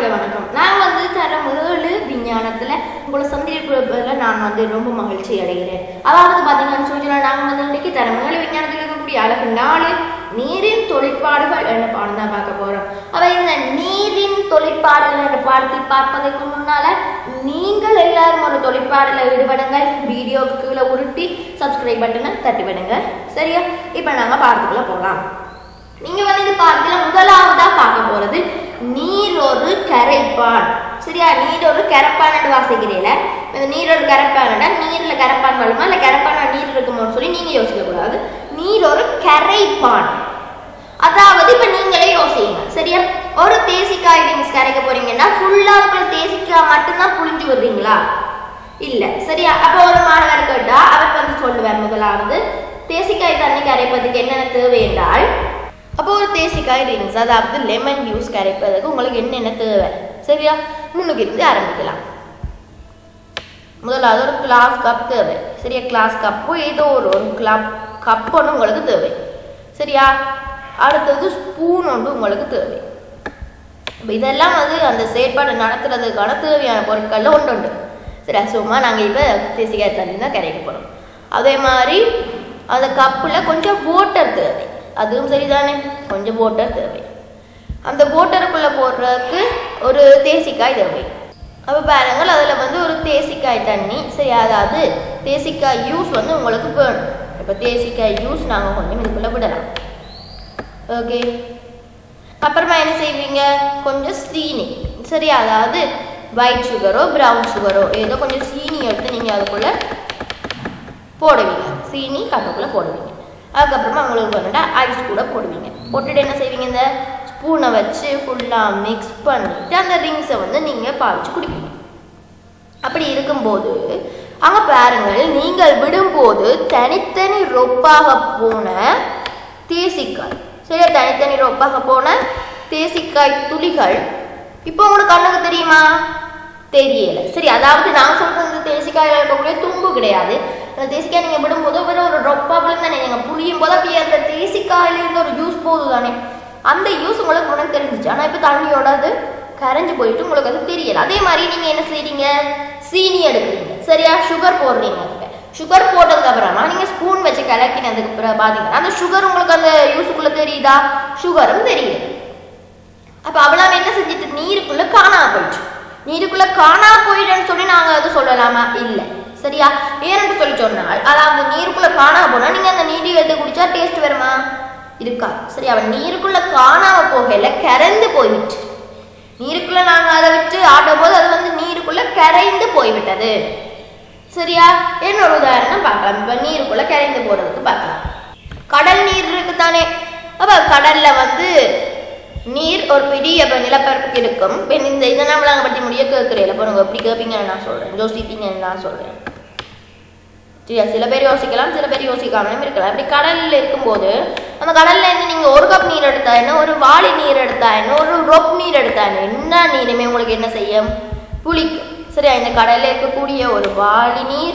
மாணவர்களே வணக்கம் நான் வந்து தரம் ஏழு விஞ்ஞானத்துல உங்களை சந்திக்கிறதுல நான் வந்து ரொம்ப மகிழ்ச்சி அடைகிறேன் அதாவது பாத்தீங்கன்னு சொல்லி நாங்கள் வந்து இன்னைக்கு தரம் ஏழு விஞ்ஞானத்தில் இருக்கக்கூடிய அழகு நாலு நீரின் தொழிற்பாடுகள் என்ற பாடம் தான் பார்க்க போறோம் அவ இந்த நீரின் தொழிற்பாடுகள் என்ற பாடத்தை பார்ப்பதற்கு முன்னால நீங்கள் எல்லாரும் ஒரு தொழிற்பாடுல ஈடுபடுங்கள் வீடியோவுக்கு கீழே உருட்டி சப்ஸ்கிரைப் பட்டனை தட்டி விடுங்க சரியா இப்போ நாங்க பாடத்துக்குள்ள போகலாம் நீங்க வந்து இந்த பாடத்துல முதலாவதா பார்க்க போறது நீர் ஒரு கரைப்பான் சரியா நீர் ஒரு கரைப்பான் வாசிக்கிறீங்கள இந்த நீர் ஒரு கரைப்பான்டா நீர்ல கரைப்பான் வருமா இல்ல கரைப்பான் நீர் இருக்குமோன்னு சொல்லி நீங்க யோசிக்க கூடாது நீர் ஒரு கரைப்பான் அதாவது இப்ப நீங்களே யோசிங்க சரியா ஒரு தேசிக்காய் நீங்க கரைக்க போறீங்கன்னா ஃபுல்லா இருக்கிற தேசிக்காய் மட்டும்தான் புளிஞ்சு விடுறீங்களா இல்ல சரியா அப்ப ஒரு மாணவர் கேட்டா அவர் வந்து சொல்லுவார் முதலாவது தேசிக்காய் தண்ணி கரைப்பதுக்கு என்னென்ன தேவை என்றால் அப்போ ஒரு தேசிக்காய் ரிங்ஸ் அதாவது லெமன் ஜூஸ் கரைப்பதற்கு உங்களுக்கு என்னென்ன தேவை சரியா முன்னுக்கு இருந்து ஆரம்பிக்கலாம் முதலாவது ஒரு கிளாஸ் கப் தேவை சரியா கிளாஸ் கப்போ ஏதோ ஒரு ஒரு கிளாப் கப் ஒன்று உங்களுக்கு தேவை சரியா அடுத்தது ஸ்பூன் ஒன்று உங்களுக்கு தேவை இப்போ இதெல்லாம் வந்து அந்த செயற்பாடு நடத்துறதுக்கான தேவையான பொருட்களில் ஒன்று உண்டு சரியா சும்மா நாங்கள் இப்போ தேசிக்காய் தண்ணி தான் கரைக்க போகிறோம் அதே மாதிரி அந்த கப்பில் கொஞ்சம் வாட்டர் தேவை அதுவும் சரிதானே கொஞ்சம் வாட்டர் தேவை அந்த வாட்டருக்குள்ளே போடுறதுக்கு ஒரு தேசிக்காய் தேவை அப்போ பாருங்கள் அதில் வந்து ஒரு தேசிக்காய் தண்ணி சரி அதாவது தேசிக்காய் யூஸ் வந்து உங்களுக்கு வேணும் இப்போ தேசிக்காய் யூஸ் நாங்கள் கொஞ்சம் இதுக்குள்ளே விடலாம் ஓகே அப்புறமா என்ன செய்வீங்க கொஞ்சம் சீனி சரி அதாவது ஒயிட் சுகரோ ப்ரௌன் சுகரோ ஏதோ கொஞ்சம் சீனி எடுத்து நீங்கள் அதுக்குள்ளே போடுவீங்க சீனி கப்புக்குள்ளே போடுவீங்க அதுக்கப்புறமா உங்களுக்கு வேணுண்டா ஐஸ் கூட போடுவீங்க போட்டுட்டு என்ன செய்வீங்க இந்த ஸ்பூனை வச்சு ஃபுல்லாக மிக்ஸ் பண்ணிட்டு அந்த ரிங்ஸை வந்து நீங்கள் பாவிச்சு குடிப்பீங்க அப்படி இருக்கும்போது அங்கே பாருங்கள் நீங்கள் விடும்போது தனித்தனி ரொப்பாக போன தேசிக்காய் சரியா தனித்தனி ரொப்பாக போன தேசிக்காய் துளிகள் இப்போ உங்களுக்கு கண்ணுக்கு தெரியுமா தெரியல சரி அதாவது நான் சொல்றது இந்த தேசிக்காயில் இருக்கக்கூடிய தும்பு கிடையாது அந்த தேசிக்காய் நீங்கள் விடும்போது வெறும் ஒரு ரொப்பா தானே நீங்கள் புளியும் போது அப்படியே அந்த தேசிக்காயில இருந்து ஒரு ஜூஸ் போகுது தானே அந்த யூஸ் உங்களுக்கு உனக்கு தெரிஞ்சிச்சு ஆனால் இப்போ தண்ணியோட அது கரைஞ்சு போயிட்டு உங்களுக்கு அது தெரியல அதே மாதிரி நீங்கள் என்ன செய்றீங்க சீனி எடுக்கிறீங்க சரியா சுகர் போடுறீங்க அதுக்கு சுகர் போட்டதுக்கு அப்புறமா நீங்கள் ஸ்பூன் வச்சு கலக்கினதுக்கு அப்புறம் பார்த்தீங்கன்னா அந்த சுகர் உங்களுக்கு அந்த யூஸுக்குள்ளே தெரியுதா சுகரும் தெரியுது அப்போ அவளாம் என்ன செஞ்சுட்டு நீருக்குள்ளே காணாம போயிடுச்சு நீருக்குள்ள காணா போயிடுன்னு சொல்லி நாங்க அது சொல்லலாமா இல்ல சரியா ஏன்னு சொல்லி சொன்னால் அதாவது நீருக்குள்ள காணாம போனா நீங்க அந்த நீரை எடுத்து குடிச்சா டேஸ்ட் வருமா இருக்கா சரி அவன் நீருக்குள்ள காணாம போகல கரைந்து போயிட்டு நீருக்குள்ள நாங்க அதை விட்டு ஆடும் போது அது வந்து நீருக்குள்ள கரைந்து போய்விட்டது சரியா இன்னொரு உதாரணம் பார்க்கலாம் இப்ப நீருக்குள்ள கரைந்து போறதுக்கு பார்க்கலாம் கடல் நீர் இருக்குதானே அப்ப கடல்ல வந்து நீர் ஒரு பெரிய இப்போ நிலப்பரப்புக்கு இருக்கும் இப்போ இந்த இதை நம்மளாங்க பற்றி முடிய கேட்குறேன் இப்போ நீங்கள் எப்படி கேட்பீங்கன்னு நான் சொல்கிறேன் யோசிப்பீங்கன்னு நான் சொல்கிறேன் சரியா சில பேர் யோசிக்கலாம் சில பேர் யோசிக்காமலும் இருக்கலாம் அப்படி கடலில் இருக்கும்போது அந்த கடல்ல இருந்து நீங்கள் ஒரு கப் நீர் எடுத்தா என்ன ஒரு வாளி நீர் எடுத்தா என்ன ஒரு ரொப் நீர் எடுத்தா என்ன என்ன நீருமே உங்களுக்கு என்ன செய்யும் புளிக்கும் சரியா இந்த கடல்ல இருக்கக்கூடிய ஒரு வாளி நீர்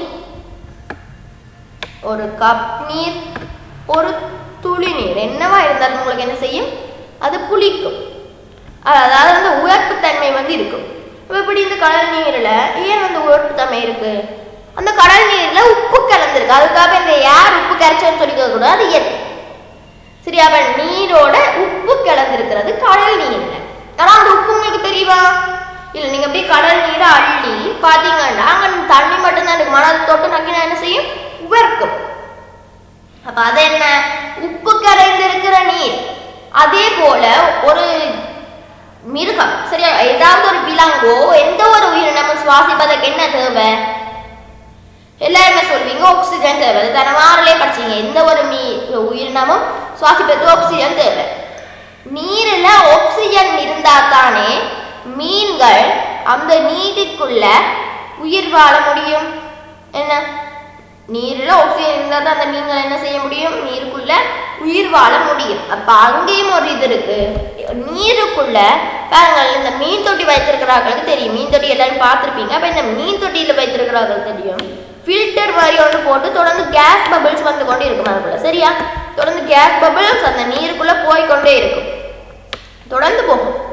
ஒரு கப் நீர் ஒரு துளி நீர் என்னவா இருந்தாலும் உங்களுக்கு என்ன செய்யும் அது புளிக்கும் அதாவது அந்த உயர்ப்புத்தன்மை வந்து இருக்கும் இப்போ இப்படி இந்த கடல் நீரில் ஏன் அந்த உயர்ப்புத்தன்மை இருக்கு அந்த கடல் நீர்ல உப்பு கலந்துருக்கு அதுக்காக இந்த யார் உப்பு கரைச்சோன்னு சொல்லிக்க கூடாது அது இயற்கை சரி அப்ப நீரோட உப்பு கலந்துருக்கிறது கடல் நீர்ல ஆனா அந்த உப்பு உங்களுக்கு தெரியுமா இல்ல நீங்க அப்படியே கடல் நீரை அள்ளி பாத்தீங்கன்னா அங்க தண்ணி மட்டும்தான் இருக்கு மணல் தொட்டு நக்கினா என்ன செய்யும் உவர்க்கும் அப்ப அது என்ன உப்பு கரைந்திருக்கிற நீர் அதே போல ஒரு மிருகம் சரியா ஏதாவது ஒரு விலங்கோ எந்த ஒரு உயிரினமும் சுவாசிப்பதற்கு என்ன தேவை எல்லாருமே சொல்வீங்க ஆக்சிஜன் தேவை தனவாரிலே படிச்சீங்க எந்த ஒரு மீ உயிரினமும் சுவாசிப்பதற்கு ஆக்சிஜன் தேவை நீரில் ஆக்சிஜன் இருந்தா தானே மீன்கள் அந்த நீருக்குள்ள உயிர் வாழ முடியும் என்ன நீரில் ஆக்சிஜன் இருந்தால் தான் அந்த மீன்கள் என்ன செய்ய முடியும் நீருக்குள்ள உயிர் வாழ முடியும் அப்ப அங்கேயும் ஒரு இது இருக்கு நீருக்குள்ள பாருங்கள் இந்த மீன் தொட்டி வைத்திருக்கிறார்களுக்கு தெரியும் மீன் தொட்டி எல்லாரும் பார்த்துருப்பீங்க அப்ப இந்த மீன் தொட்டியில வைத்திருக்கிறார்கள் தெரியும் ஃபில்டர் மாதிரி ஒன்று போட்டு தொடர்ந்து கேஸ் பபிள்ஸ் வந்து கொண்டே இருக்கும் அதுக்குள்ள சரியா தொடர்ந்து கேஸ் பபிள்ஸ் அந்த நீருக்குள்ள போய் கொண்டே இருக்கும் தொடர்ந்து போகும்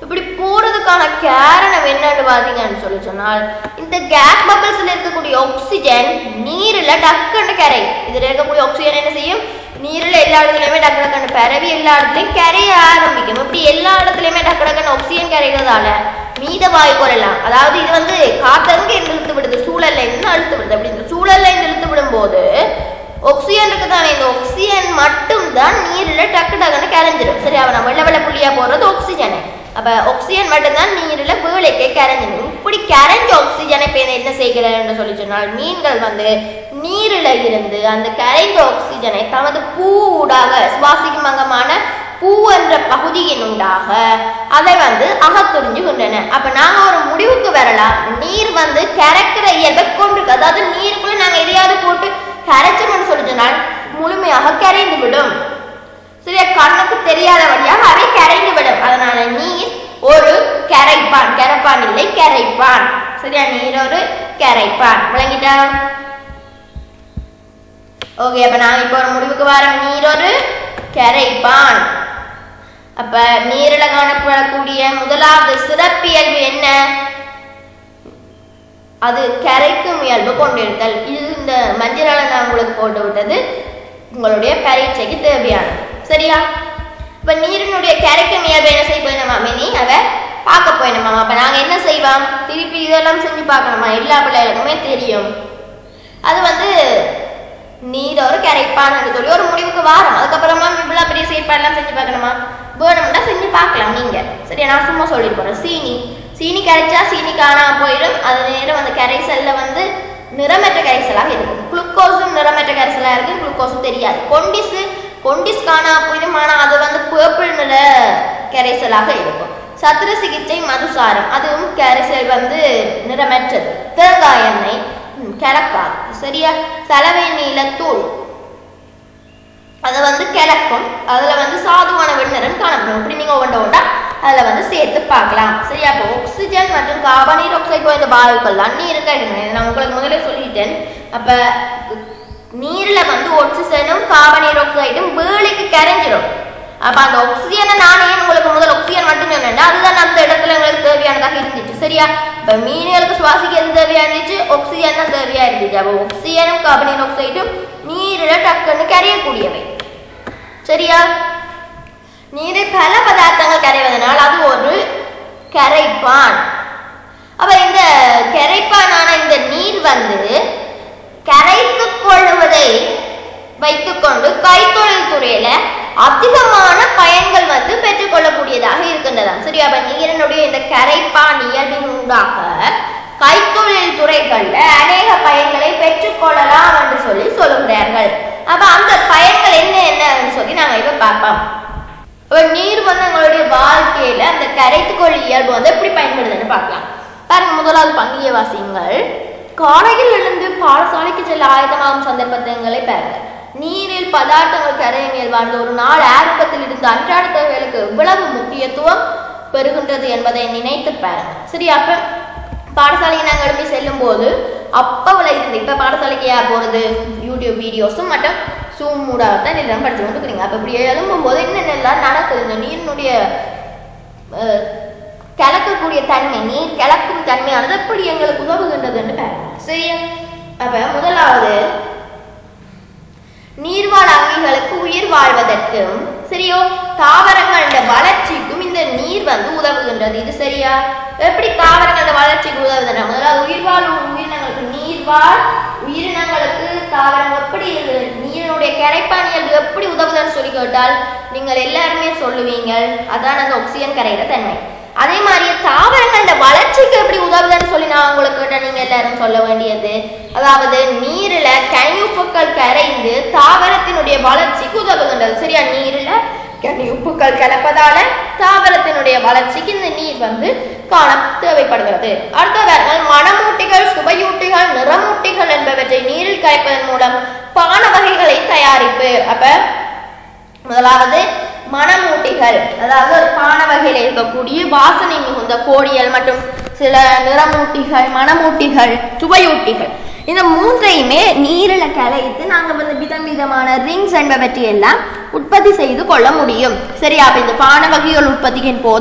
இப்படி போறதுக்கான காரணம் என்னன்னு பாத்தீங்கன்னு சொல்லி சொன்னால் இந்த கேஸ் பபிள்ஸ்ல இருக்கக்கூடிய ஆக்சிஜன் நீர்ல டக்குன்னு கரை இதுல இருக்கக்கூடிய ஆக்சிஜன் என்ன செய்யும் நீர்ல எல்லா இடத்துலயுமே டக்கு டக்குன்னு பரவி எல்லா இடத்துலயும் கரைய ஆரம்பிக்கும் இப்படி எல்லா இடத்துலயுமே டக்கு டக்குன்னு ஆக்சிஜன் கரைகிறதால மீத வாயு குறையலாம் அதாவது இது வந்து காத்தங்க இழுத்து விடுது சூழல்ல இருந்து அழுத்து விடுது அப்படி இந்த சூழல்ல இருந்து இழுத்து விடும்போது ஆக்சிஜன் இருக்குதானே இந்த ஆக்சிஜன் மட்டும் தான் நீர்ல டக்கு டக்குன்னு கரைஞ்சிடும் சரி அவன் வெள்ளை வெள்ளை புள்ளியா போறது ஆக்சிஜன் அப்ப ஆக்சிஜன் மட்டும்தான் நீர்ல வேலைக்கே கரைஞ்சிடும் இப்படி கரைஞ்ச ஆக்சிஜனை இப்ப என்ன செய்கிறேன்னு சொல்லி சொன்னால் மீன்கள் வந்து நீரில் இருந்து அந்த கரைந்த ஆக்சிஜனை தமது பூ ஊடாக சுவாசிக்கும் அங்கமான பூ என்ற பகுதியின் உண்டாக அதை வந்து அகத்துறிஞ்சுகின்றன அப்ப நாங்க ஒரு முடிவுக்கு வரலாம் நீர் வந்து கரைக்கிற இயல்பை கொண்டிருக்கு அதாவது நீருக்குள்ள நாங்க எதையாவது போட்டு கரைச்சோம்னு சொல்லி சொன்னால் முழுமையாக கரைந்து விடும் சரியா கண்ணுக்கு தெரியாத வழியாக அவை கரைந்து விடும் அதனால நீர் ஒரு கரைப்பான் கரைப்பான் இல்லை கரைப்பான் சரியா நீர் ஒரு கரைப்பான் விளங்கிட்டா ஓகே அப்ப நாங்க இப்போ ஒரு முடிவுக்கு வரோம் நீர் ஒரு கரைப்பான் அப்ப நீரில காணப்படக்கூடிய முதலாவது சிறப்பியல்பு என்ன அது கரைக்கும் இயல்பு கொண்டிருத்தல் இது இந்த மஞ்சளால நான் உங்களுக்கு போட்டு விட்டது உங்களுடைய பரீட்சைக்கு தேவையானது சரியா இப்ப நீரினுடைய கரைக்கும் இயல்பு என்ன செய்ய போயிடணுமா மினி அதை பார்க்க போயிடணுமா அப்ப நாங்க என்ன செய்வோம் திருப்பி இதெல்லாம் செஞ்சு பார்க்கணுமா எல்லா பிள்ளைகளுக்குமே தெரியும் அது வந்து நீர் ஒரு கரைப்பான்னு சொல்லி ஒரு முடிவுக்கு வாரம் அதுக்கப்புறமா இவ்வளோ பெரிய செயற்பாடெல்லாம் செஞ்சு பார்க்கணுமா வேணும்னா செஞ்சு பார்க்கலாம் நீங்க சரியா நான் சும்மா சொல்லிட்டு போறேன் சீனி சீனி கரைச்சா சீனி காணாம போயிடும் அது நேரம் அந்த கரைசல்ல வந்து நிறமற்ற கரைசலாக இருக்கும் குளுக்கோஸும் நிறமற்ற கரைசலாக இருக்கு குளுக்கோஸும் தெரியாது கொண்டிஸ் கொண்டிஸ் காணாம போயிடும் ஆனால் அது வந்து பேர்பிள் நிற கரைசலாக இருக்கும் சத்திர சிகிச்சை மதுசாரம் அதுவும் கரைசல் வந்து நிறமற்றது தேங்காய் எண்ணெய் ம், கிழக்காது சரியா சலவை நீலத்தூள் அதை வந்து கிழக்கும் அதுல வந்து சாதுவான வெண்ணிறம் காணப்படும் இப்படி நீங்க ஒவ்வொன்ற ஒன்றா அதுல வந்து சேர்த்து பார்க்கலாம் சரியா அப்போ ஆக்சிஜன் மற்றும் கார்பனீர் ஆக்சைடு இந்த வாயுக்கள் தான் நீர் கிடைக்கணும் நான் உங்களுக்கு முதல்ல சொல்லிட்டேன் அப்ப நீர்ல வந்து ஆக்சிஜனும் கார்பனீர் ஆக்சைடும் வேலைக்கு கரைஞ்சிடும் அப்ப அந்த ஆக்சிஜனை நான் ஏன் உங்களுக்கு முதல் ஆக்சிஜன் மட்டும் சொன்னேன்னா அதுதான் அந்த இடத்துல உங்களுக்கு தேவையானதாக இருந்துச்சு சரியா இப்ப மீன்களுக்கு சுவாசிக்கிறது தேவையா இருந்துச்சு ஆக்சிஜன் தான் தேவையா இருந்துச்சு அப்போ ஆக்சிஜனும் கார்பனீர் ஆக்சைடும் நீரில் டக்குன்னு கரையக்கூடியவை சரியா நீரில் பல பதார்த்தங்கள் கரைவதனால் அது ஒரு கரைப்பான் அப்ப இந்த கரைப்பானான இந்த நீர் வந்து கரைத்துக் கொள்வதை வைத்துக்கொண்டு கைத்தொழில் துறையில அதிகமான பயன்கள் வந்து பெற்றுக்கொள்ளக்கூடியதாக இருக்கின்றதாம் சரி அப்ப நீரினுடைய இந்த கரைப்பான் இயல்பின் உண்டாக கைத்தொழில் துறைகள்ல அநேக பயன்களை பெற்றுக்கொள்ளலாம் என்று சொல்லி சொல்லுகிறார்கள் அப்ப அந்த பயன்கள் என்ன என்னன்னு சொல்லி நாங்க இப்ப பார்ப்போம் அப்ப நீர் வந்து எங்களுடைய வாழ்க்கையில அந்த கரைத்துக்கொள் இயல்பு வந்து எப்படி பயன்படுதுன்னு பார்க்கலாம் பாருங்க முதலாவது பங்கிய வாசியங்கள் காலையில் எழுந்து பாடசாலைக்கு செல்ல ஆயத்தமாகும் சந்தர்ப்பங்களை பாருங்க நீரில் பதார்த்தங்கள் கரையும் இயல்பானது ஒரு நாள் ஆரம்பத்தில் இருந்து அன்றாட தேவைகளுக்கு எவ்வளவு முக்கியத்துவம் பெறுகின்றது என்பதை நினைத்து பாருங்க சரி அப்ப பாடசாலைக்கு நாங்கள் எழுப்பி செல்லும் போது அப்பவுல இருந்து இப்ப பாடசாலைக்கு யார் போறது யூடியூப் வீடியோஸும் மற்றும் சூம் மூடாக தான் எல்லாம் படிச்சு கொண்டு இருக்கிறீங்க அப்ப இப்படி எழும்பும் போது என்னென்னலாம் நடக்குது இந்த நீரினுடைய அஹ், கலக்கக்கூடிய தன்மை நீர் கலக்கும் தன்மையானது எப்படி எங்களுக்கு உதவுகின்றதுன்னு பாருங்க சரியா அப்ப முதலாவது நீர்வாழ் அங்கிகளுக்கு உயிர் வாழ்வதற்கும் சரியோ தாவரங்களோட வளர்ச்சிக்கும் இந்த நீர் வந்து உதவுகின்றது இது சரியா எப்படி தாவரங்களோட வளர்ச்சிக்கு உதவுதுன்னா முதல்ல உயிர்வாழ் உயிரினங்களுக்கு நீர்வாழ் உயிரினங்களுக்கு தாவரம் எப்படி இது நீரினுடைய கரைப்பானியல் எப்படி உதவுதுன்னு சொல்லி கேட்டால் நீங்கள் எல்லாருமே சொல்லுவீங்க அதான் அந்த ஆக்சிஜன் கரைகிற தன்மை அதே மாதிரி தாவரங்களோட வளர்ச்சிக்கு எப்படி உதவுதுன்னு சொல்லி நான் உங்களுக்கு கேட்டா நீங்க எல்லாரும் சொல்ல வேண்டியது அதாவது நீரில கனியுப்புக்கள் கரைந்து தாவரத்தினுடைய வளர்ச்சிக்கு உதவுகின்றது சரியா நீரில கனியுப்புக்கள் கலப்பதால தாவரத்தினுடைய வளர்ச்சிக்கு இந்த நீர் வந்து காண தேவைப்படுகிறது அடுத்தவர்கள் மணமூட்டிகள் சுவையூட்டிகள் நிறமூட்டிகள் என்பவற்றை நீரில் கரைப்பதன் மூலம் பான வகைகளை தயாரிப்பு அப்ப முதலாவது மணமூட்டிகள் அதாவது ஒரு பான வகையில் இருக்கக்கூடிய வாசனை மிகுந்த கோடியல் மற்றும் சில நிறமூட்டிகள் மணமூட்டிகள் சுவையூட்டிகள் இந்த மூன்றையுமே நீரில் கலைத்து நாங்கள் வந்து விதம் விதமான ரிங்ஸ் என்பவற்றை எல்லாம் உற்பத்தி செய்து கொள்ள முடியும் சரியா அப்ப இந்த பான வகைகள் உற்பத்தியின் போது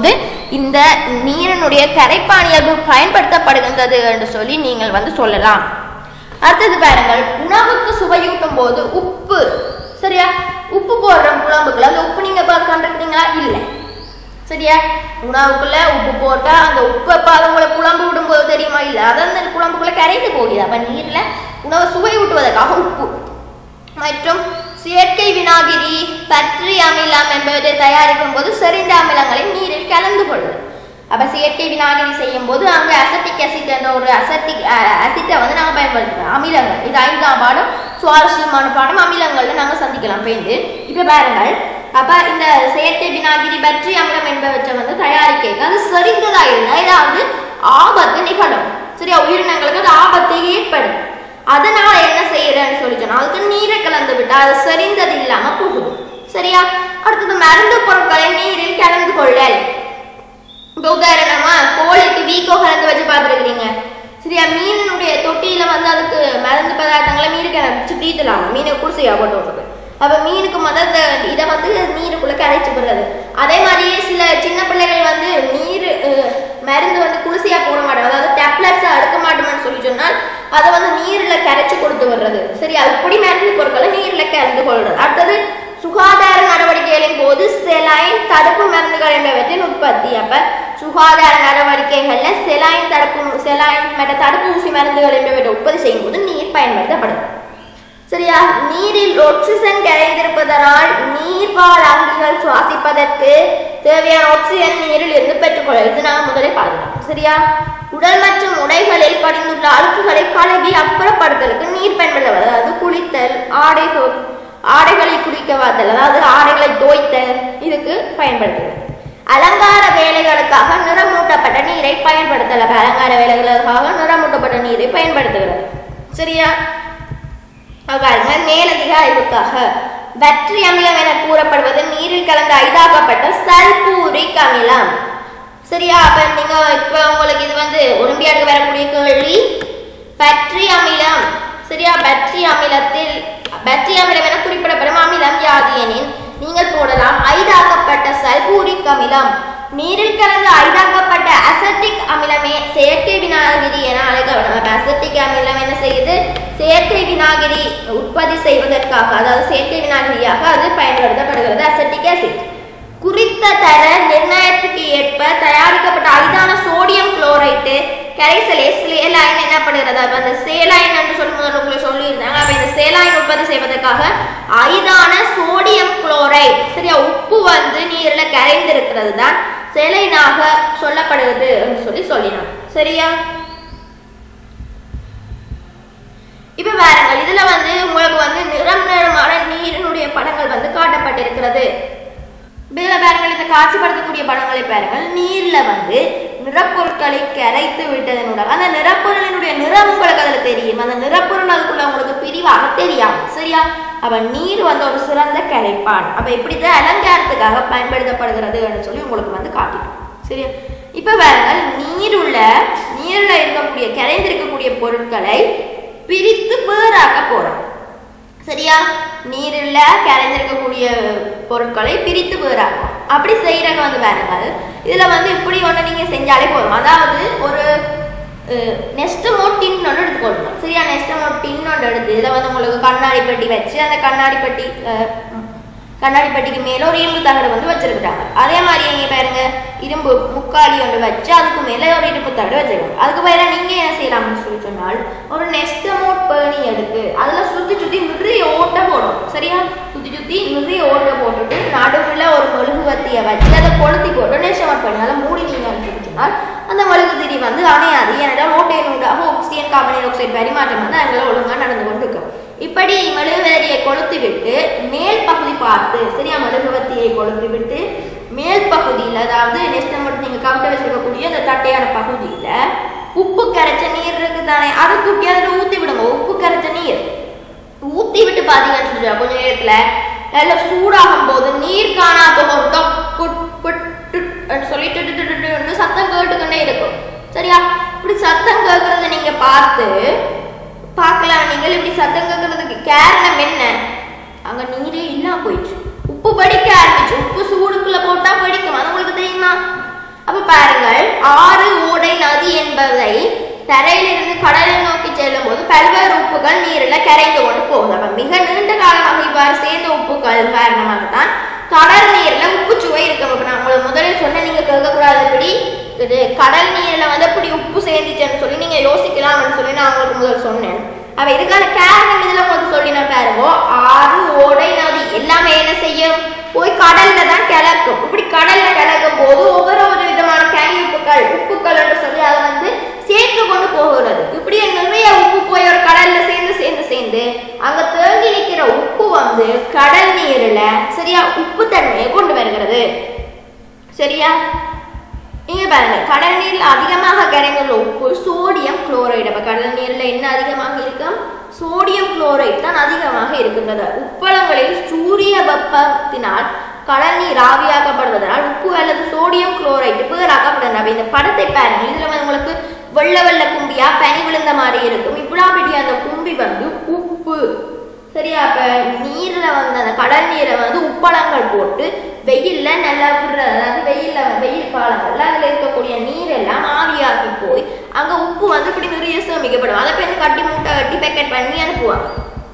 இந்த நீரினுடைய கரைப்பான் இயல்பு பயன்படுத்தப்படுகின்றது என்று சொல்லி நீங்கள் வந்து சொல்லலாம் அடுத்தது பாருங்கள் உணவுக்கு சுவையூட்டும் போது உப்பு சரியா உப்பு போடுற குழம்புக்குள்ள அந்த உப்பு நீங்க பார்த்து கண்டுக்கிட்டீங்களா இல்லை சரியா உணவுக்குள்ள உப்பு போட்டா அந்த உப்பு அப்ப அது உங்களுக்கு குழம்பு விடும்போது தெரியுமா இல்ல அது அந்த குழம்புக்குள்ள கரைந்து போகுது அப்ப நீர்ல உணவை சுவை ஊட்டுவதற்காக உப்பு மற்றும் செயற்கை வினாகிரி பற்றி அமிலம் என்பவற்றை தயாரிக்கும் போது செறிந்த அமிலங்களை நீரில் கலந்து கொள்ளும் அப்ப செயற்கை வினாகிரி செய்யும் போது அங்க அசட்டிக் அசிட் என்ற ஒரு அசட்டிக் அசிட்டை வந்து நாங்க பயன்படுத்துறோம் அமிலங்கள் இது ஐந்தாம் பாடம் சுவாரஸ்யமான பாடம் அமிலங்கள்ல நாங்க சந்திக்கலாம் பேருந்து இப்ப பாருங்கள் அப்ப இந்த செயற்கை வினாகிரி பற்றி அமிலம் என்பவற்றை வந்து தயாரிக்க அது செறிந்ததா இருந்தா ஏதாவது ஆபத்து நிகழும் சரியா உயிரினங்களுக்கு அது ஆபத்தை ஏற்படும் அதனால என்ன செய்யறேன்னு சொல்லி சொன்னா அதுக்கு நீரை கலந்து விட்டா அது செறிந்தது இல்லாம போகுது சரியா அடுத்தது மருந்து பொருட்களை நீரில் கலந்து கொள்ளல் இப்போ உதாரணமா கோழிக்கு வீக்கோ கலந்து வச்சு பார்த்துருக்கிறீங்க சரியா மீனினுடைய தொட்டியில வந்து அதுக்கு மருந்து பதார்த்தங்களை மீனுக்கு வச்சு தீத்தலாம் மீனை குடிசையா போட்டு விட்டுருக்கு அப்ப மீனுக்கு முதல் இந்த இதை வந்து நீருக்குள்ள கரைச்சு விடுறது அதே மாதிரியே சில சின்ன பிள்ளைகள் வந்து நீர் அஹ், மருந்து வந்து குளிசையா போட மாட்டாங்க அதாவது டேப்லெட்ஸா எடுக்க மாட்டோம்னு சொல்லி சொன்னால் அதை வந்து நீர்ல கரைச்சு கொடுத்து வர்றது சரியா இப்படி மருந்து பொருட்களை நீர்ல கலந்து கொள்றது அடுத்தது சுகாதார நடவடிக்கைகளின் போது செலைன் தடுப்பு மருந்துகள் என்பவற்றின் உற்பத்தி அப்ப சுகாதார நடவடிக்கைகள்ல செலைன் தடுப்பு செலைன் மற்ற தடுப்பூசி மருந்துகள் என்பவற்றை உற்பத்தி செய்யும் போது நீர் பயன்படுத்தப்படுது சரியா நீரில் ஆக்சிஜன் கரைந்திருப்பதனால் நீர்வாழ் அங்கிகள் சுவாசிப்பதற்கு தேவையான ஆக்சிஜன் நீரில் இருந்து பெற்றுக்கொள்ள இது நாங்கள் முதலே பார்க்கலாம் சரியா உடல் மற்றும் உடைகளில் படிந்துள்ள அழுக்குகளை கழுவி அப்புறப்படுத்தலுக்கு நீர் பயன்படுத்தப்படுது அதாவது குளித்தல் ஆடை சோ- ஆடைகளை குளிக்க வாத்தல் அதாவது ஆடைகளை தோய்த்தல் இதுக்கு பயன்படுத்துகிறது அலங்கார வேலைகளுக்காக நிறமூட்டப்பட்ட நீரை பயன்படுத்தல அப்ப அலங்கார வேலைகளுக்காக நிறமூட்டப்பட்ட நீரை பயன்படுத்துகிறது சரியா அப்ப பாருங்க மேலதிக அறிவுக்காக பட்ரி அமிலம் என கூறப்படுவது நீரில் கலந்து ஐதாக்கப்பட்ட சல்பூரிக் அமிலம் சரியா அப்ப நீங்க இப்ப உங்களுக்கு இது வந்து ஒலிம்பியாடுக்கு வரக்கூடிய கேள்வி பட்ரி அமிலம் சரியா பட்ரி அமிலத்தில் பட்ரி அமிலம் என குறிப்பிடப்படும் அமிலம் யாது எனின் நீங்கள் போடலாம் ஐதாக்கப்பட்ட சல்பூரிக் அமிலம் நீரில் கலந்து ஐதாக்கப்பட்ட அசட்டிக் அமிலமே செயற்கை வினாகிரி என அழைக்கப்படும் அசட்டிக் அமிலம் என்ன செய்யுது செயற்கை வினாகிரி உற்பத்தி செய்வதற்காக அதாவது செயற்கை வினாகிரியாக அது பயன்படுத்தப்படுகிறது அசட்டிக் ஆசிட் குறித்த தர நிர்ணயத்துக்கு ஏற்ப தயாரிக்கப்பட்ட ஐதான சோடியம் குளோரைட்டு கரைசலே சேலாயின் என்னப்படுகிறது அப்ப அந்த சேலாயின் என்று சொல்லும் போது உங்களுக்கு சொல்லியிருந்தாங்க அப்ப இந்த சேலாயின் உற்பத்தி செய்வதற்காக ஐதான சோடியம் குளோரைட் சரியா உப்பு வந்து நீர்ல கரைந்திருக்கிறது தான் செலைனாக சொல்லப்படுகிறது என்று சொல்லி சொல்லினாங்க சரியா இப்ப பாருங்கள் இதுல வந்து உங்களுக்கு வந்து நிறம் நிறமான நீரினுடைய படங்கள் வந்து காட்டப்பட்டிருக்கிறது இதுல பாருங்கள் இந்த காட்சிப்படுத்தக்கூடிய படங்களை பாருங்கள் நீர்ல வந்து நிறப்பொருட்களை கரைத்து விட்டதனுடன் அந்த நிறப்பொருளினுடைய நிறம் உங்களுக்கு அதுல தெரியும் அந்த நிறப்பொருள் அதுக்குள்ள உங்களுக்கு பிரிவாக தெரியாது சரியா அப்ப நீர் வந்து ஒரு சிறந்த கரைப்பான் அப்ப இப்படிதான் அலங்காரத்துக்காக பயன்படுத்தப்படுகிறது என்று சொல்லி உங்களுக்கு வந்து காட்டிடும் சரியா இப்ப பாருங்கள் நீருள்ள நீர்ல இருக்கக்கூடிய கரைந்திருக்கக்கூடிய பொருட்களை பிரித்து வேறாக்க போறோம் சரியா நீரில் கரைஞ்சிருக்கக்கூடிய பொருட்களை பிரித்து வேறாக்கும் அப்படி செய்யறவங்க வந்து பாருங்கள் இதுல வந்து இப்படி ஒன்று நீங்க செஞ்சாலே போதும் அதாவது ஒரு நெஸ்டமோ டின் ஒன்று எடுத்துக்கொள்ளணும் சரியா நெஸ்டமோ டின் ஒன்று எடுத்து இதில் வந்து உங்களுக்கு கண்ணாடி பெட்டி வச்சு அந்த கண்ணாடி பெட்டி அஹ், கண்ணாடி பெட்டிக்கு மேல ஒரு இரும்பு தகடு வந்து வச்சிருக்காங்க அதே மாதிரி நீங்க பாருங்க இரும்பு முக்காலி ஒன்று வச்சு அதுக்கு மேல ஒரு இரும்பு தகடு வச்சிருக்காங்க அதுக்கு பதிலாக நீங்க என்ன செய்யலாம்னு சொல்லி சொன்னால் ஒரு நெஸ்டமோட் பேணி எடுத்து அதுல சுத்தி சுத்தி நிறைய ஓட்டை போடும் சரியா சுத்தி சுத்தி நிறைய ஓட்டை போட்டுட்டு நடுவுல ஒரு மெழுகுவத்தியை வச்சு அதை கொளுத்தி போட்டு நெஸ்டமோட் பேணி அதை மூடி நீங்க சொல்லி சொன்னால் அந்த மெழுகுதிரி வந்து அணையாது ஏனென்றால் ஓட்டையின் ஊடாக ஆக்சிஜன் கார்பன் டை ஆக்சைடு பரிமாற்றம் வந்து அங்கே ஒழுங்கா நடந்து கொண்டு இருக்கும் இப்படி மெழுகுவதியை கொளுத்தி விட்டு மேல் பகுதி பார்த்து சரியா மெழுகுவத்தியை கொளுத்தி விட்டு மேல் பகுதியில் அதாவது நெக்ஸ்ட் மட்டும் நீங்க கவுட்ட வச்சிருக்கக்கூடிய அந்த தட்டையான பகுதியில உப்பு கரைச்ச நீர் இருக்கு தானே அதை தூக்கி அதில் ஊத்தி விடுங்க உப்பு கரைச்ச நீர் ஊத்தி விட்டு பாத்தீங்கன்னு சொல்லி கொஞ்ச நேரத்துல நல்லா சூடாகும் போது நீர் காணா போகும் டொக் குட் குட் டுட் அப்படின்னு சொல்லி டு டு டு டு டுன்னு சத்தம் கேட்டுக்கிட்டே இருக்கும் சரியா இப்படி சத்தம் கேட்கறத நீங்க பார்த்து பார்க்கலாம் நீங்கள் இப்படி சத்தம் கேட்கறதுக்கு காரணம் என்ன அங்க நீரே இல்லாம போயிடுச்சு உப்பு படிக்க ஆரம்பிச்சு உப்பு சூடுக்குள்ள போட்டா படிக்கும் அது உங்களுக்கு தெரியுமா அப்ப பாருங்கள் ஆறு ஓடை நதி என்பதை தரையிலிருந்து கடலை நோக்கி செல்லும் போது பல்வேறு உப்புகள் நீரில் கரைந்து கொண்டு போகுது அப்ப மிக நீண்ட காலமாக இவ்வாறு சேர்ந்த உப்புகள் காரணமாக தான் கடல் நீர்ல உப்பு சுவை இருக்கும் இப்ப நான் உங்களுக்கு முதலில் சொன்ன நீங்க கேட்கக்கூடாதபடி இது கடல் நீர்ல வந்து எப்படி உப்பு சேர்ந்துச்சுன்னு சொல்லி நீங்க யோசிக்கலாம்னு சொல்லி நான் உங்களுக்கு முதல் சொன்னேன் அப்ப இதுக்கான காரணம் இதுல உங்களுக்கு சொல்லி நான் பாருங்க ஆறு ஓடை நதி எல்லாமே என்ன செய்யும் போய் கடல்ல தான் கலக்கும் இப்படி கடல்ல கலக்கும் போது ஒவ்வொரு ஒரு விதமான கனி உப்புக்கள் உப்புக்கள் என்று சொல்லி அதை வந்து சேர்த்து கொண்டு போகிறது இப்படி நிறைய உப்பு போய் ஒரு கடல்ல சேர்ந்து சேர்ந்து சேர்ந்து அங்க தேங்கி நிற்கிற உப்பு வந்து கடல் நீர்ல சரியா உப்பு தன்மையை கொண்டு வருகிறது சரியா இங்க பாருங்க கடல் நீர்ல அதிகமாக கரைந்துள்ள உப்பு சோடியம் குளோரைடு அப்ப கடல் நீர்ல என்ன அதிகமாக இருக்கும் சோடியம் குளோரைடு தான் அதிகமாக இருக்கின்றது உப்பளங்களில் சூரிய வெப்பத்தினால் கடல் நீர் ஆவியாக்கப்படுவதனால் உப்பு அல்லது சோடியம் குளோரைடு வேறாக்கப்படுகிறது அப்ப இந்த படத்தை பாருங்க இதுல வந்து உங்களுக்கு வெள்ளை வெள்ளை கும்பியா பனி விழுந்த மாதிரி இருக்கும் இப்படாப்படி அந்த கும்பி வந்து உப்பு சரியா அப்ப நீர்ல வந்து அந்த கடல் நீரை வந்து உப்பளங்கள் போட்டு வெயில்ல நல்லா விடுற அதாவது வெயில்ல வெயில் காலங்கள்ல அதுல இருக்கக்கூடிய நீர் எல்லாம் ஆவியாகி போய் அங்க உப்பு வந்து இப்படி நிறைய சேமிக்கப்படும் அதை போய் கட்டி மூட்டை கட்டி பேக்கெட் பண்ணி அனுப்புவாங்க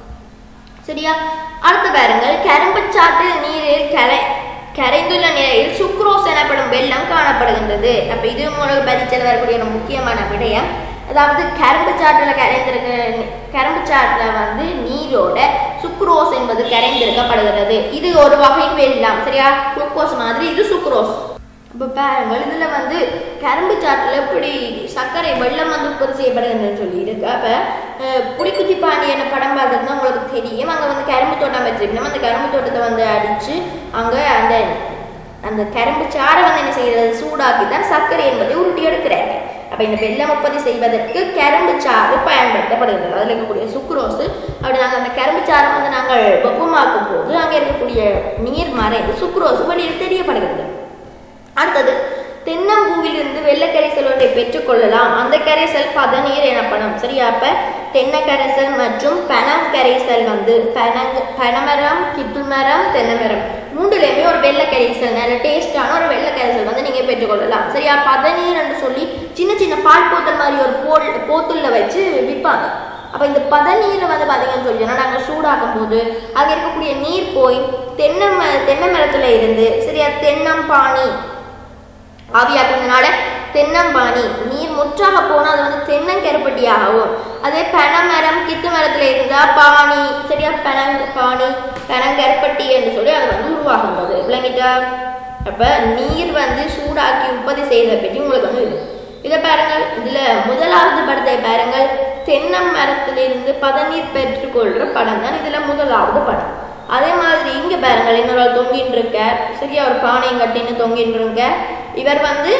சரியா அடுத்து பாருங்கள் கரும்புச்சாற்று நீரில் கரை கரைந்துள்ள நிலையில் சுக்ரோஸ் எனப்படும் வெள்ளம் காணப்படுகின்றது அப்ப இது மூலம் பரிச்சல் வரக்கூடிய ஒரு முக்கியமான விடயம் அதாவது கரும்பு சாற்றில் கரைந்திருக்க கரும்பு சாற்றில் வந்து நீரோட சுக்ரோஸ் என்பது கரைந்திருக்கப்படுகிறது இது ஒரு வகை வெள்ளம் சரியா குளுக்கோஸ் மாதிரி இது சுக்ரோஸ் இப்போ பாருங்கள் இதில் வந்து கரும்பு சாற்றில் எப்படி சர்க்கரை வெள்ளம் வந்து உற்பத்தி செய்யப்படுகிறதுன்னு சொல்லி இருக்கு அப்போ புளிக்குச்சி பாண்டியன படம் பார்க்கறதுனா உங்களுக்கு தெரியும் அங்கே வந்து கரும்பு தோட்டம் வச்சிருக்கணும் அந்த கரும்பு தோட்டத்தை வந்து அடித்து அங்கே அந்த அந்த கரும்பு சாறை வந்து என்ன செய்யறது சூடாக்கி தான் சர்க்கரை என்பதை உருட்டி எடுக்கிறாங்க அப்போ இந்த வெள்ளம் உற்பத்தி செய்வதற்கு கரும்பு சாறு பயன்படுத்தப்படுகிறது அதில் இருக்கக்கூடிய சுக்ரோஸ் அப்படி நாங்கள் அந்த கரும்பு சாறை வந்து நாங்கள் வெப்பமாக்கும் போது அங்கே இருக்கக்கூடிய நீர் மறைந்து சுக்ரோஸ் வெளியில் தெரியப்படுகிறது அடுத்தது தென்னம்பூவிலிருந்து வெள்ளை கரைசல் ஒன்றை பெற்றுக்கொள்ளலாம் அந்த கரைசல் பதநீர் எனப்படும் சரியா அப்ப தென்னை கரைசல் மற்றும் பனம் கரைசல் வந்து பனங் பனமரம் கித்துமரம் தென்னைமரம் மூன்றுலையுமே ஒரு வெள்ளை கரைசல் நல்ல டேஸ்டான ஒரு வெள்ளை கரைசல் வந்து நீங்க பெற்றுக்கொள்ளலாம் சரியா பதநீர் என்று சொல்லி சின்ன சின்ன பால் போத்தல் மாதிரி ஒரு போல் போத்துள்ள வச்சு விற்பாங்க அப்போ இந்த பதநீரை வந்து பார்த்தீங்கன்னு சொல்லி சொன்னால் நாங்கள் சூடாக்கும் போது அங்கே இருக்கக்கூடிய நீர் போய் தென்னை ம தென்னை மரத்தில் இருந்து சரியா தென்னம்பாணி ஆவியாக்குறதுனால தென்னம்பாணி நீர் முற்றாக போனால் அது வந்து தென்னங்கருப்பட்டியாகவும் அதே பனைமரம் கித்து மரத்தில் இருந்தால் பாணி சரியா பனங் பாணி பனங்கருப்பட்டி என்று சொல்லி அது வந்து உருவாகின்றது விளங்கிட்டா அப்போ நீர் வந்து சூடாக்கி உற்பத்தி செய்வதை பற்றி உங்களுக்கு வந்து இது இதை பாருங்கள் இதில் முதலாவது படத்தை பாருங்கள் தென்னை மரத்திலிருந்து பதநீர் பெற்றுக்கொள்கிற படம் தான் இதில் முதலாவது படம் அதே மாதிரி இங்கே பாருங்கள் இன்னொரு ஆள் தொங்கின்னு இருக்க சரியா ஒரு பானையும் கட்டின்னு தொங்கின்னு இருக்க இவர் வந்து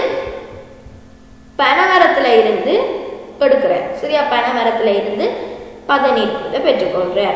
பனைமரத்தில் இருந்து எடுக்கிறார் சரியா பனைமரத்தில் இருந்து பதநீர் இதை பெற்றுக்கொள்கிறார்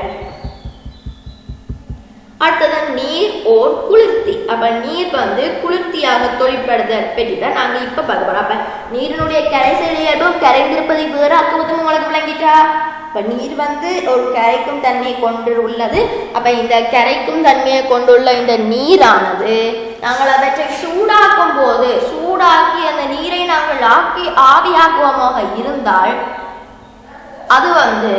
அடுத்தது நீர் ஓர் குளிர்த்தி அப்ப நீர் வந்து குளிர்த்தியாக தொழிற்படுதல் பற்றி தான் நாங்க இப்ப பார்க்க போறோம் அப்ப நீரினுடைய கரைசல் இயல்பும் கரைந்திருப்பதை வேறு அக்குவதும் உங்களுக்கு விளங்கிட்டா அப்ப நீர் வந்து ஒரு கரைக்கும் தன்மையை கொண்டு உள்ளது அப்ப இந்த கரைக்கும் தன்மையை கொண்டுள்ள இந்த நீரானது நாங்கள் அவற்றை சூடாக்கும் போது சூடாக்கி அந்த நீரை நாங்கள் ஆக்கி ஆவியாக்குவமாக இருந்தால் அது வந்து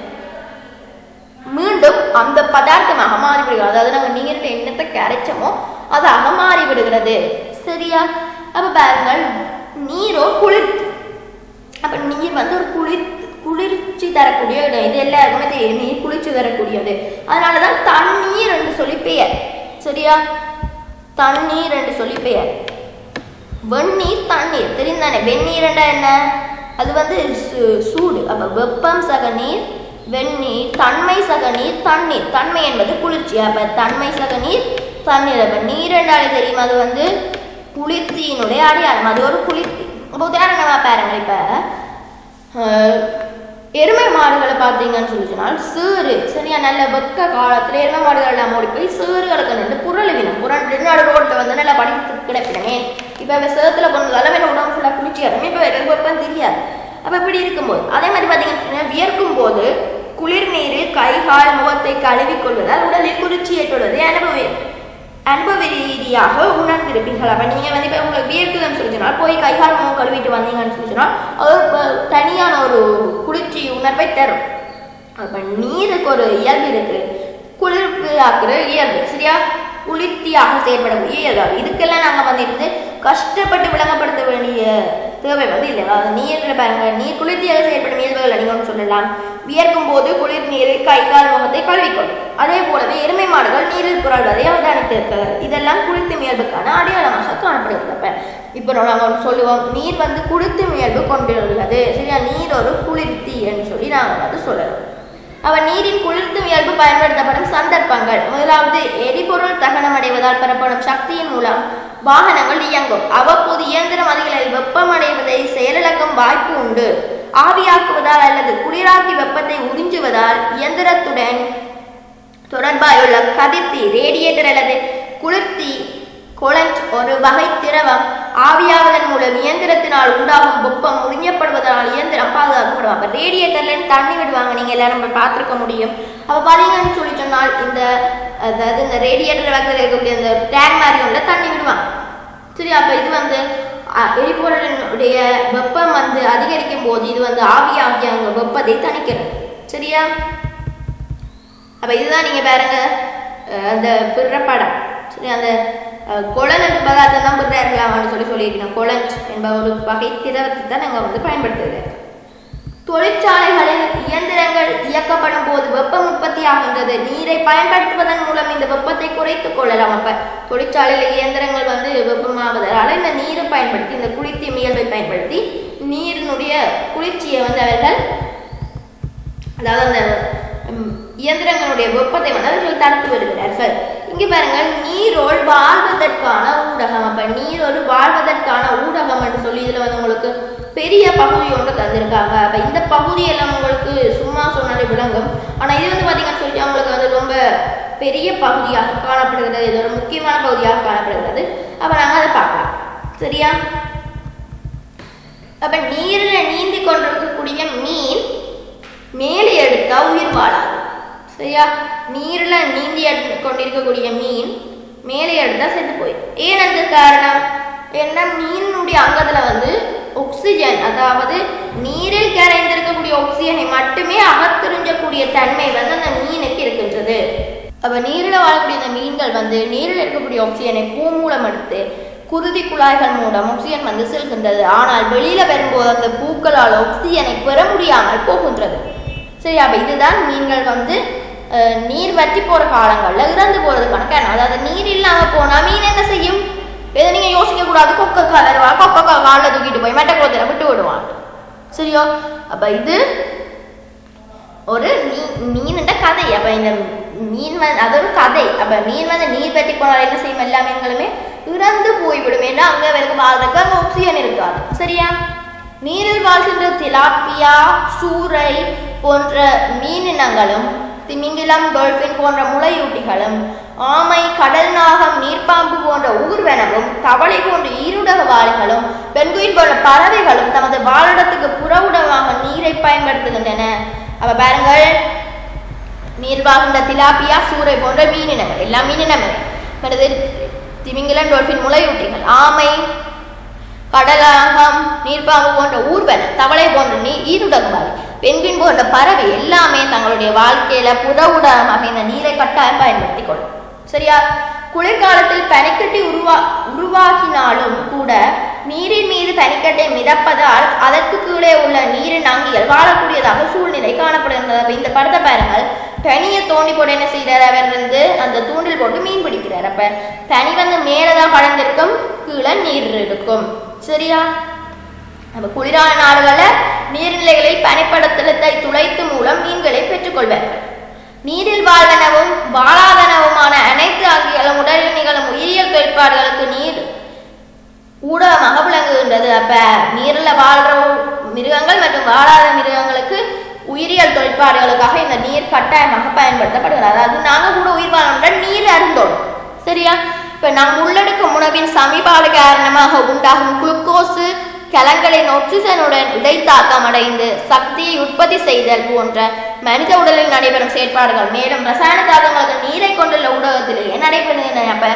மீண்டும் அந்த பதார்த்தமாக மாறிவிடுகிறது அதாவது நாங்கள் நீரில் என்னத்தை கரைச்சோமோ அது அகமாறி விடுகிறது சரியா அப்ப பாருங்கள் நீரோ குளிர்ச்சி அப்ப நீர் வந்து ஒரு குளிர் குளிர்ச்சி தரக்கூடிய இடம் இது எல்லாருக்குமே தெரியும் நீர் குளிர்ச்சி தரக்கூடியது அதனாலதான் தண்ணீர் என்று சொல்லி பெயர் சரியா தண்ணீர் என்று சொல்லி பெயர் வெந்நீர் தண்ணீர் தெரியும் தானே வெந்நீர் என்றா என்ன அது வந்து சு- சூடு அப்ப வெப்பம் சக நீர் வெந்நீர் தன்மை சக நீர் தண்ணீர் தன்மை என்பது குளிர்ச்சி அப்ப தன்மை சக நீர் தண்ணீர் அப்ப நீர் என்றாலே தெரியும் அது வந்து குளிர்ச்சியினுடைய அடையாளம் அது ஒரு குளிர்ச்சி இப்போ உதாரணமா பாருங்க இப்ப அஹ், எருமை மாடுகளை பார்த்தீங்கன்னு சொல்லி சொன்னால் சேறு சரியா நல்ல வெக்க காலத்துல எருமை மாடுகள் எல்லாம் ஓடி போய் சேறுகளுக்கு நின்று புரளுவினம் புரண்டு நடு ரோட்டில் வந்து நல்லா படித்து கிடப்பினமே இப்போ அவன் சேத்துல போனதால அவன் உடம்பு ஃபுல்லாக குளிர்ச்சியாருமே இப்போ வெறும் வெப்பம் தெரியாது அப்போ இப்படி இருக்கும்போது அதே மாதிரி பார்த்தீங்கன்னா வியர்க்கும் போது குளிர் நீரில் கை கால் முகத்தை கழுவிக் கொள்வதால் உடலில் குளிர்ச்சி ஏற்றுள்ளதை அனுபவி அனுபவ ரீதியாக உணர்ந்திருப்பீர்கள் அப்போ நீங்கள் வந்து இப்போ உங்களுக்கு வியர்க்குதுன்னு சொல்லி சொன்னால் போய் கைகால் முகம் கழுவிட்டு வந்தீங்கன்னு சொல்லி சொன்னால் அது ஒரு ப- தனியான ஒரு குளிர்ச்சி உணர்வை தரும் அப்போ நீருக்கு ஒரு இயல்பு இருக்கு குளிர்ப்பு ஆக்குற இயல்பு சரியா குளிர்ச்சியாக செயல்படக்கூடிய இயல்பு இதுக்கெல்லாம் நாங்கள் வந்து இருந்து கஷ்டப்பட்டு விளங்கப்படுத்த வேண்டிய தேவை வந்து இல்லை அதாவது நீரில் பாருங்க நீர் குளிர்ச்சியாக செயல்படும் இயல்புகள் நீங்கள் ஒன்று சொல்லலாம் வியர்க்கும் போது குளிர் நீரில் கை கால் முகத்தை கழுவிக்கொள்ளும் அதே போலவே எருமை மாடுகள் நீரில் புரள்வதை அவதானித்திருக்கிறது இதெல்லாம் குளிர்த்தும் இயல்புக்கான அடையாளமாக காணப்படுகிறது அப்ப இப்போ நாங்கள் ஒன்று சொல்லுவோம் நீர் வந்து குளிர்த்தும் இயல்பு கொண்டுள்ளது சரியா நீர் ஒரு குளிர்த்தி என்று சொல்லி நாங்கள் வந்து சொல்லலாம் அவ நீரின் குளிர்த்தும் இயல்பு பயன்படுத்தப்படும் சந்தர்ப்பங்கள் முதலாவது எரிபொருள் தகனம் அடைவதால் பெறப்படும் சக்தியின் மூலம் வாகனங்கள் இயங்கும் அவ்வப்போது இயந்திரம் அதிகளவில் வெப்பமடைவதை செயலிழக்கும் வாய்ப்பு உண்டு ஆவியாக்குவதால் அல்லது குளிராக்கி வெப்பத்தை உறிஞ்சுவதால் இயந்திரத்துடன் தொடர்பாயுள்ள கதிர்த்தி ரேடியேட்டர் அல்லது குளிர்த்தி கொலண்ட் ஒரு வகை திரவம் ஆவியாவதன் மூலம் இயந்திரத்தினால் உண்டாகும் வெப்பம் உறிஞ்சப்படுவதனால் இயந்திரம் பாதுகாக்கப்படும் அப்போ ரேடியேட்டர்ல இருந்து தண்ணி விடுவாங்க நீங்க எல்லாரும் நம்ம பார்த்துருக்க முடியும் அப்போ பார்த்தீங்கன்னு சொல்லி சொன்னால் இந்த அதாவது இந்த ரேடியேட்டர் வகையில் இருக்கக்கூடிய இந்த டேங்க் மாதிரி உள்ள தண்ணி விடுவாங்க சரி அப்போ இது வந்து அ, எரிபொருளினுடைய வெப்பம் வந்து அதிகரிக்கும் போது இது வந்து ஆவியாகி அங்கே வெப்பத்தை தணிக்கிறது சரியா அப்ப இதுதான் நீங்க பாருங்க அஹ் அந்த பிற படம் சரி அந்த கொலனட் பதார்த்தம் தான் பிறார்களாம்னு சொல்லி சொல்லியிருக்கணும் கொலண்ட் என்ப ஒரு வகை திரவத்தை தான் நாங்கள் வந்து பயன்படுத்துகிறோம் தொழிற்சாலைகளில் இயந்திரங்கள் இயக்கப்படும் போது வெப்பம் உற்பத்தி ஆகின்றது நீரை பயன்படுத்துவதன் மூலம் இந்த வெப்பத்தை குறைத்துக் கொள்ளலாம் அப்ப தொழிற்சாலையில் இயந்திரங்கள் வந்து வெப்பமாவதால் இந்த நீரை பயன்படுத்தி இந்த குளிர்ச்சி இயல்பை பயன்படுத்தி நீரினுடைய குளிர்ச்சியை வந்து அவர்கள் அதாவது அந்த ம், இயந்திரங்களுடைய வெப்பத்தை வந்து அவர்கள் தடுத்து வருகிறார்கள் இங்க பாருங்கள் நீரோல் வாழ்வதற்கான ஊடகம் அப்ப நீரோல் வாழ்வதற்கான ஊடகம் என்று சொல்லி இதுல வந்து உங்களுக்கு பெரிய பகுதி ஒன்று தந்திருக்காங்க அப்ப இந்த பகுதி எல்லாம் உங்களுக்கு சும்மா சொன்னாலே விளங்கும் ஆனா இது வந்து பாத்தீங்கன்னு சொல்லி உங்களுக்கு வந்து ரொம்ப பெரிய பகுதியாக காணப்படுகிறது இது ஒரு முக்கியமான பகுதியாக காணப்படுகிறது அப்ப நாங்க அதை பார்க்கலாம் சரியா அப்ப நீர்ல நீந்தி கொண்டிருக்கக்கூடிய மீன் மேலே எடுத்தா உயிர் வாழாது சரியா நீர்ல நீந்தி எடுத்து கொண்டிருக்கக்கூடிய மீன் மேலே எடுத்தா செத்து போயிடும் ஏன் அந்த காரணம் ஏன்னா மீனுடைய அங்கத்துல வந்து ஆக்சிஜன் அதாவது நீரில் கரைந்திருக்கக்கூடிய ஆக்சிஜனை மட்டுமே அகத்துறிஞ்சக்கூடிய தன்மை வந்து அந்த மீனுக்கு இருக்கின்றது அப்ப நீரில் வாழக்கூடிய இந்த மீன்கள் வந்து நீரில் இருக்கக்கூடிய ஆக்சிஜனை பூ மூலம் எடுத்து குருதி குழாய்கள் மூலம் ஆக்சிஜன் வந்து செல்கின்றது ஆனால் வெளியில வரும்போது அந்த பூக்களால் ஆக்சிஜனை பெற முடியாமல் போகின்றது சரி அப்ப இதுதான் மீன்கள் வந்து அஹ், நீர் வற்றி போற காலங்கள்ல இறந்து போறதுக்கான காரணம் அதாவது நீர் இல்லாம போனா மீன் என்ன செய்யும் இதை நீங்க யோசிக்க கூடாது கொக்கக்கா வருவா கொக்கக்கா காலில் தூக்கிட்டு போய் மெட்ட குளத்துல விட்டு விடுவான் சரியோ அப்ப இது ஒரு மீ- மீனுண்ட கதை அப்ப இந்த மீன் வந்து அது ஒரு கதை அப்ப மீன் வந்து நீர் வெட்டி போனால் என்ன செய்யும் எல்லா மீன்களுமே இறந்து போய்விடும் ஏன்னா அங்க அவருக்கு வாழ்றதுக்கு அங்க ஆக்சிஜன் இருக்காது சரியா நீரில் வாழ்கின்ற திலாப்பியா சூறை போன்ற மீனினங்களும் திமிங்கிலம் டொல்பின் போன்ற முளையூட்டிகளும் ஆமை கடல் நாகம் நீர்ப்பாம்பு போன்ற ஊர்வனவும் தவளை போன்ற ஈருடக வாளிகளும் பெண்குயின் போன்ற பறவைகளும் தமது வாழிடத்துக்கு புறவுடமாக நீரை பயன்படுத்துகின்றன அப்ப பாருங்கள் நீர் வாழ்கின்ற திலாப்பியா சூறை போன்ற மீனினங்கள் எல்லா மீனினமே அடுத்து திமிங்கிலம் டொல்பின் முளையூட்டிகள் ஆமை கடலாகம் நீர்ப்பாம்பு போன்ற ஊர்வன தவளை போன்ற நீ ஈருடகுமாரி பெண்குயின் போன்ற பறவை எல்லாமே தங்களுடைய வாழ்க்கையில புற ஊடகமாக இந்த நீரை கட்டாயம் பயன்படுத்திக் கொள்ளும் சரியா குளிர்காலத்தில் பனிக்கட்டி உருவா உருவாகினாலும் கூட நீரின் மீது பனிக்கட்டை மிதப்பதால் அதற்கு கீழே உள்ள நீரின் அங்கிகள் வாழக்கூடியதாக சூழ்நிலை காணப்படுகின்றது அப்ப இந்த படத்தை பாருங்கள் பனியை தோண்டி போட்டு என்ன செய்யறாரு அவர் வந்து அந்த தூண்டில் போட்டு மீன் பிடிக்கிறார் அப்ப பனி வந்து மேலதான் படர்ந்திருக்கும் கீழே நீர் இருக்கும் சரியா நம்ம குளிரான நாடுகளில் நீர்நிலைகளில் பனிப்படத்தலத்தை துளைத்து மூலம் மீன்களை பெற்றுக்கொள்வார்கள் நீரில் வாழ்வனவும் வாழாதனவுமான அனைத்து அங்கிகளும் உடலில் நிகழும் உயிரியல் செயல்பாடுகளுக்கு நீர் ஊடகமாக விளங்குகின்றது அப்ப நீர்ல வாழ்ற மிருகங்கள் மற்றும் வாழாத மிருகங்களுக்கு உயிரியல் தொழிற்பாடுகளுக்காக இந்த நீர் கட்டாயமாக பயன்படுத்தப்படுகிறது அதாவது நாங்க கூட உயிர் வாழணும்னா நீர் அருந்தோம் சரியா இப்ப நம் உள்ளெடுக்கும் உணவின் சமீபாடு காரணமாக உண்டாகும் குளுக்கோசு கலங்களின் ஆக்சிஜனுடன் இடைத்தாக்கம் அடைந்து சக்தியை உற்பத்தி செய்தல் போன்ற மனித உடலில் நடைபெறும் செயற்பாடுகள் மேலும் ரசாயன தாக்கங்களுக்கு நீரை கொண்டுள்ள ஊடகத்திலேயே நடைபெறுகின்றன அப்ப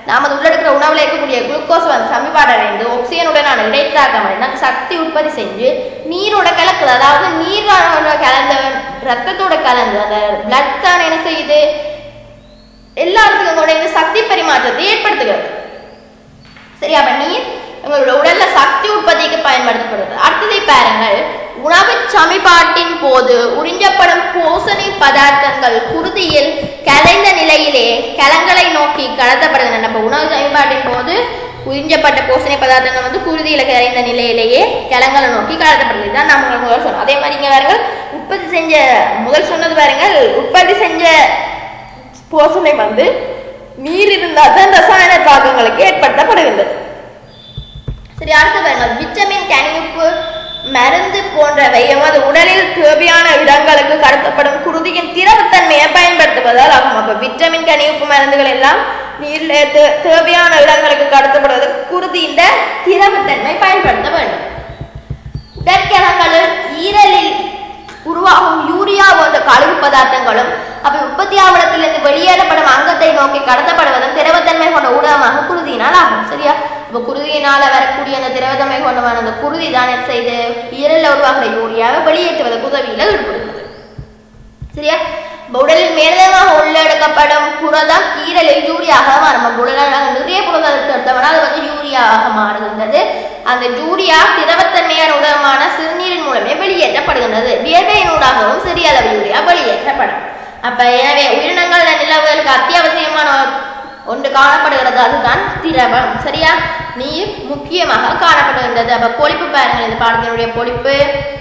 நாம் உள்ளெடுக்கிற உணவில் இருக்கக்கூடிய குளுக்கோஸ் வந்து சமிபாடடைந்து ஆக்சிஜனுடனான இடைத்தாக்கம் அடைந்து சக்தி உற்பத்தி செஞ்சு நீரோட கலக்குது அதாவது நீரோட கலந்த ரத்தத்தோட கலந்து அந்த பிளட் தான் என்ன செய்யுது எல்லாத்துக்கும் கூட இந்த சக்தி பரிமாற்றத்தை ஏற்படுத்துகிறது சரி அப்ப நீர் உங்களோட உடல்ல சக்தி உற்பத்திக்கு பயன்படுத்தப்படுகிறது அடுத்ததை பாருங்கள் உணவு சமிபாட்டின் போது உறிஞ்சப்படும் போசணி பதார்த்தங்கள் குருதியில் கலைந்த நிலையிலே கலங்களை நோக்கி கடத்தப்படுகின்றன நம்ம உணவு சமிபாட்டின் போது உறிஞ்சப்பட்ட போசணி பதார்த்தங்கள் வந்து குருதியில கரைந்த நிலையிலேயே கிழங்களை நோக்கி கடத்தப்படுது தான் நம்ம உங்களுக்கு முதல் சொன்னோம் அதே மாதிரி இங்க பாருங்கள் உற்பத்தி செஞ்ச முதல் சொன்னது பாருங்கள் உற்பத்தி செஞ்ச போசனை வந்து நீர் இருந்தால் தான் ரசாயன தாக்கங்களுக்கு ஏற்படுத்தப்படுகின்றது சரி அடுத்து பாருங்கள் விட்டமின் கனிவுப்பு மருந்து போன்றவை எமது உடலில் தேவையான இடங்களுக்கு கடத்தப்படும் குருதியின் திரவத்தன்மையை பயன்படுத்துவதால் ஆகும் அப்ப விட்டமின் கனிவுப்பு மருந்துகள் எல்லாம் நீரில் தே- தேவையான இடங்களுக்கு கடத்தப்படுவதற்கு குருதியின் திரவத்தன்மை பயன்படுத்த வேண்டும் உடற்கிழங்களில் ஈரலில் உருவாகும் யூரியா போன்ற கழிவு பதார்த்தங்களும் அவை உற்பத்தி ஆவணத்திலிருந்து வெளியேறப்படும் அங்கத்தை நோக்கி கடத்தப்படுவதும் திரவத்தன்மை கொண்ட ஊடகமாக குருதியினால் ஆகும் சரியா இப்போ குருதியினால வரக்கூடிய அந்த திரவத்தன்மை கொண்டமான அந்த குருதி தான் என்ன செய்து ஈரலில் உருவாகிற யூரியாவை வெளியேற்றுவதற்கு உதவியில் ஈடுபடுகிறது சரியா இப்ப உடலில் மேலமாக உள்ளெடுக்கப்படும் புரதம் ஈரலில் யூரியாக மாறும் நம்ம உடலில் நாங்கள் நிறைய புரதம் எடுத்தோம்னா அது வந்து யூரியாவாக மாறுகின்றது அந்த யூரியா திரவத்தன்மையான உடகமான சிறுநீரின் மூலமே வெளியேற்றப்படுகின்றது வியர்வையின் ஊடாகவும் சிறிய அளவு யூரியா வெளியேற்றப்படும் அப்ப எனவே உயிரினங்கள் நிலவுகளுக்கு அத்தியாவசியமான ஒன்று காணப்படுகிறது அதுதான் திரவம் சரியா நீர் முக்கியமாக காணப்படுகின்றது அப்ப பொழிப்பு பாருங்கள் இந்த பாடத்தினுடைய பொழிப்பு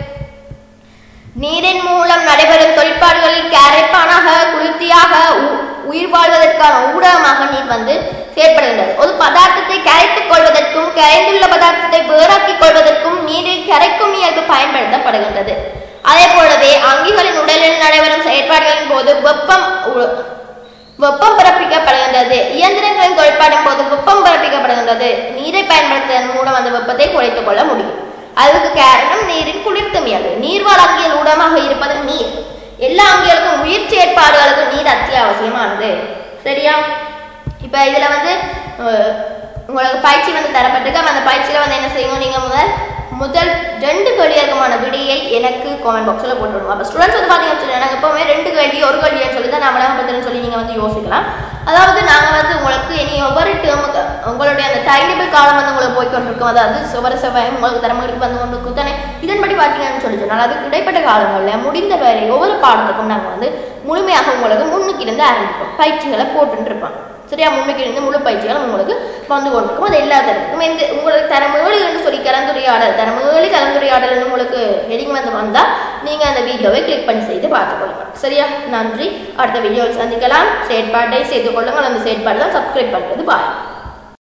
நீரின் மூலம் நடைபெறும் தொழிற்பாடுகளில் கரைப்பானாக குளிர்ச்சியாக உ- உயிர் வாழ்வதற்கான ஊடகமாக நீர் வந்து செயற்படுகின்றது ஒரு பதார்த்தத்தை கரைத்துக் கொள்வதற்கும் கரைந்துள்ள பதார்த்தத்தை வேறாக்கிக் கொள்வதற்கும் நீரில் கரைக்கும் இயல்பு பயன்படுத்தப்படுகின்றது அதே போலவே அங்கிகளின் உடலில் நடைபெறும் செயற்பாடுகளின் போது வெப்பம் உ- வெப்பம் பிறப்பிக்கப்படுகின்றது இயந்திரங்களின் தொழிற்பாடின் போது வெப்பம் பிறப்பிக்கப்படுகின்றது நீரை பயன்படுத்துவதன் மூலம் அந்த வெப்பத்தை குறைத்துக் கொள்ள முடியும் அதுக்கு காரணம் நீரின் குளிர்த்தும் இயல்பு நீர்வாழ் அங்கியல் ஊடகமாக இருப்பது நீர் எல்லா அங்கியலுக்கும் உயிர் செயற்பாடுகளுக்கும் நீர் அத்தியாவசியமானது சரியா இப்ப இதுல வந்து அஹ், உங்களுக்கு பயிற்சி வந்து தரப்பட்டிருக்கு அப்ப அந்த பயிற்சியில வந்து என்ன செய்யணும் நீங்க முதல் முதல் ரெண்டு கேள்விகளுக்குமான விடையை எனக்கு காமெண்ட் பாக்ஸில் போட்டுவிடுவோம் அப்போ ஸ்டூடெண்ட்ஸ் வந்து பார்த்தீங்கன்னு சொல்லி எனக்கு எப்பவுமே ரெண்டு கேள்வி ஒரு கேள்வின்னு சொல்லி தான் நான் விளம்பரத்துன்னு சொல்லி நீங்கள் வந்து யோசிக்கலாம் அதாவது நாங்கள் வந்து உங்களுக்கு இனி ஒவ்வொரு டேர்முக்கு உங்களுடைய அந்த டைம் டேபிள் காலம் வந்து உங்களுக்கு போய்க்கொண்டிருக்கும் அதாவது ஒவ்வொரு செவ்வாயும் உங்களுக்கு திறமைகளுக்கு வந்து கொண்டு இருக்கும் தானே இதன்படி பார்த்தீங்கன்னு சொல்லி சொன்னால் அதுக்கு இடைப்பட்ட காலங்களில் முடிந்த வரை ஒவ்வொரு பாடத்துக்கும் நாங்கள் வந்து முழுமையாக உங்களுக்கு முன்னுக்கு இருந்து ஆரம்பிப்போம் பயிற்சிகளை போட்டுட்டு இருப்போம் சரியா முன்னுக்கு இருந்து முழு பயிற்சிகளும் உங்களுக்கு வந்து கொண்டிருக்கும் அது எல்லா தரத்துக்கும் இந்த உங்களுக்கு தரமேழு என்று சொல்லி கலந்துரையாடல் தரமேழு கலந்துரையாடல் உங்களுக்கு ஹெடிங் வந்து வந்தால் நீங்கள் அந்த வீடியோவை கிளிக் பண்ணி செய்து பார்த்துக்கொள்ளுங்கள் சரியா நன்றி அடுத்த வீடியோவில் சந்திக்கலாம் செயற்பாட்டை செய்து கொள்ளுங்கள் அந்த செயற்பாடு தான் சப்ஸ்கிரைப் பண்ணுறது பாய்